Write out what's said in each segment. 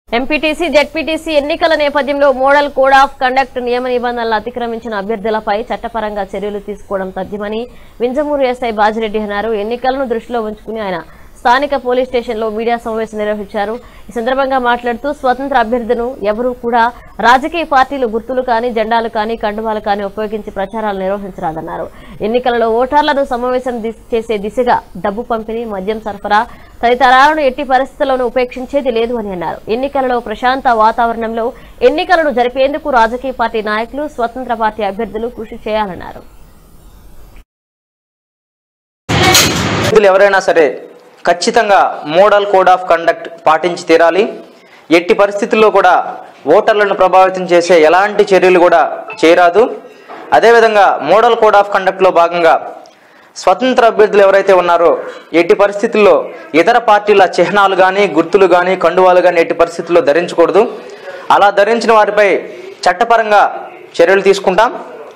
MPTC ZPTC ఎన్నికల నేపథ్యంలో model code of conduct నియమ నిబంధనలు అతిక్రమించిన అభ్యర్థులపై చట్టపరంగా చర్యలు తీసుకోవడం తథ్యమని వింజమూరు ఎస్ఐ బాజిరెడ్డి అన్నారు ఎన్నికలను దృష్టిలో ఉంచుకుని ఆయన స్థానిక పోలీస్ స్టేషన్లో మీడియా సమావేశం నిర్వహించారు ఈ సందర్భంగా మాట్లాడుతూ స్వతంత్ర అభ్యర్థులను ఎవరూ కూడా రాజకీయ పార్టీలు గుర్తులు కానీ జెండాలు కానీ కండువాలు కానీ ఉపయోగించి ప్రచారాలు నిర్వహించరాదన్నారు ఎన్నికలలో ఓటర్లను సమావేశం ది- చేసే దిశగా డబ్బు పంపిణీ మద్యం సరఫరా తదితరాలను ఎట్టి పరిస్థితుల్లోనూ ఉపేక్షించేది లేదు అని అన్నారు ఎన్నికలలో ప్రశాంత వాతావరణంలో ఎన్నికలను జరిపేందుకు రాజకీయ పార్టీ నాయకులు స్వతంత్ర పార్టీ అభ్యర్థులు కృషి చేయాలన్నారు అభ్యర్థులు ఎవరైనా సరే ఖచ్చితంగా మోడల్ కోడ్ ఆఫ్ కండక్ట్ పాటించి తీరాలి ఎట్టి పరిస్థితుల్లో కూడా ఓటర్లను ప్రభావితం చేసే ఎలాంటి చర్యలు కూడా చేయరాదు అదేవిధంగా మోడల్ కోడ్ ఆఫ్ కండక్ట్లో భాగంగా స్వతంత్ర అభ్యర్థులు ఎవరైతే ఉన్నారో ఎట్టి పరిస్థితుల్లో ఇతర పార్టీల చిహ్నాలు కానీ గుర్తులు కానీ కండువాలు కానీ ఎట్టి పరిస్థితుల్లో ధరించకూడదు అలా ధరించిన వారిపై చట్టపరంగా చర్యలు తీసుకుంటాం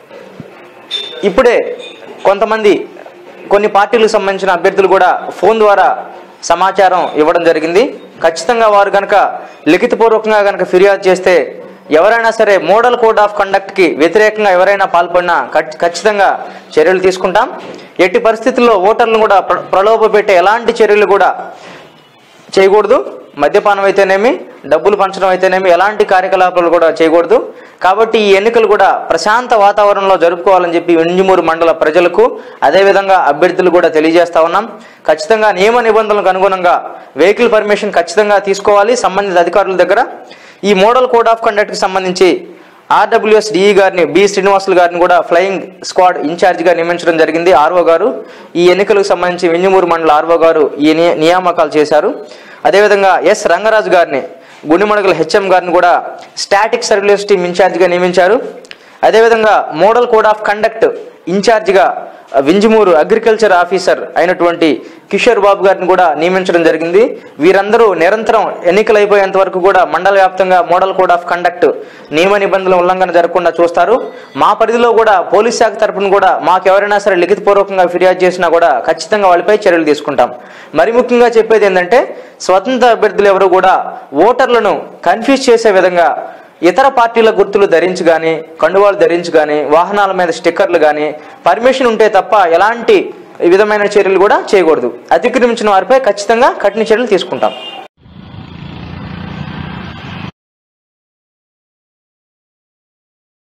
ఇప్పుడే కొంతమంది కొన్ని పార్టీలకు సంబంధించిన అభ్యర్థులు కూడా ఫోన్ ద్వారా సమాచారం ఇవ్వడం జరిగింది ఖచ్చితంగా వారు కనుక లిఖితపూర్వకంగా కనుక ఫిర్యాదు చేస్తే ఎవరైనా సరే మోడల్ కోడ్ ఆఫ్ కండక్ట్కి వ్యతిరేకంగా ఎవరైనా పాల్పడినా ఖచ్- ఖచ్చితంగా చర్యలు తీసుకుంటాం ఎట్టి పరిస్థితుల్లో ఓటర్లను కూడా ప్ర ప్రలోభ పెట్టే ఎలాంటి చర్యలు కూడా చేయకూడదు మద్యపానం అయితేనేమి డబ్బులు పంచడం అయితేనేమి ఎలాంటి కార్యకలాపాలు కూడా చేయకూడదు కాబట్టి ఈ ఎన్నికలు కూడా ప్రశాంత వాతావరణంలో జరుపుకోవాలని చెప్పి వెంజమూరు మండల ప్రజలకు అదేవిధంగా అభ్యర్థులు కూడా తెలియజేస్తా ఉన్నాం ఖచ్చితంగా నియమ నిబంధనలకు అనుగుణంగా వెహికల్ పర్మిషన్ ఖచ్చితంగా తీసుకోవాలి సంబంధిత అధికారుల దగ్గర ఈ మోడల్ కోడ్ ఆఫ్ కండక్ట్కి సంబంధించి ఆర్డబ్ల్యూఎస్ డిఈ గారిని బి శ్రీనివాసులు గారిని కూడా ఫ్లయింగ్ స్క్వాడ్ ఇన్ఛార్జిగా నియమించడం జరిగింది ఆర్ఓ గారు ఈ ఎన్నికలకు సంబంధించి వింజమూరు మండల ఆర్ఓ గారు ఈ నియ- నియామకాలు చేశారు అదేవిధంగా ఎస్ రంగరాజు గారిని గుండిమడగల హెచ్ఎం గారిని కూడా స్టాటిక్ సర్వీలెన్స్ టీమ్ ఇన్ఛార్జిగా నియమించారు అదేవిధంగా మోడల్ కోడ్ ఆఫ్ కండక్ట్ ఇన్ఛార్జిగా వింజమూరు అగ్రికల్చర్ ఆఫీసర్ అయినటువంటి కిషోర్ బాబు గారిని కూడా నియమించడం జరిగింది వీరందరూ నిరంతరం ఎన్నికలు అయిపోయేంత వరకు కూడా మండల వ్యాప్తంగా మోడల్ కోడ్ ఆఫ్ కండక్ట్ నియమ నిబంధనల ఉల్లంఘన జరగకుండా చూస్తారు మా పరిధిలో కూడా పోలీస్ శాఖ తరపున కూడా మాకు ఎవరైనా సరే లిఖితపూర్వకంగా ఫిర్యాదు చేసినా కూడా ఖచ్చితంగా వాళ్ళపై చర్యలు తీసుకుంటాం మరి ముఖ్యంగా చెప్పేది ఏంటంటే స్వతంత్ర అభ్యర్థులు ఎవరు కూడా ఓటర్లను కన్ఫ్యూజ్ చేసే విధంగా ఇతర పార్టీల గుర్తులు ధరించి కానీ కండువాలు ధరించి కానీ వాహనాల మీద స్టిక్కర్లు కానీ పర్మిషన్ ఉంటే తప్ప ఎలాంటి విధమైన చర్యలు కూడా చేయకూడదు అతిక్రమించిన వారిపై ఖచ్చితంగా కఠిన చర్యలు తీసుకుంటాం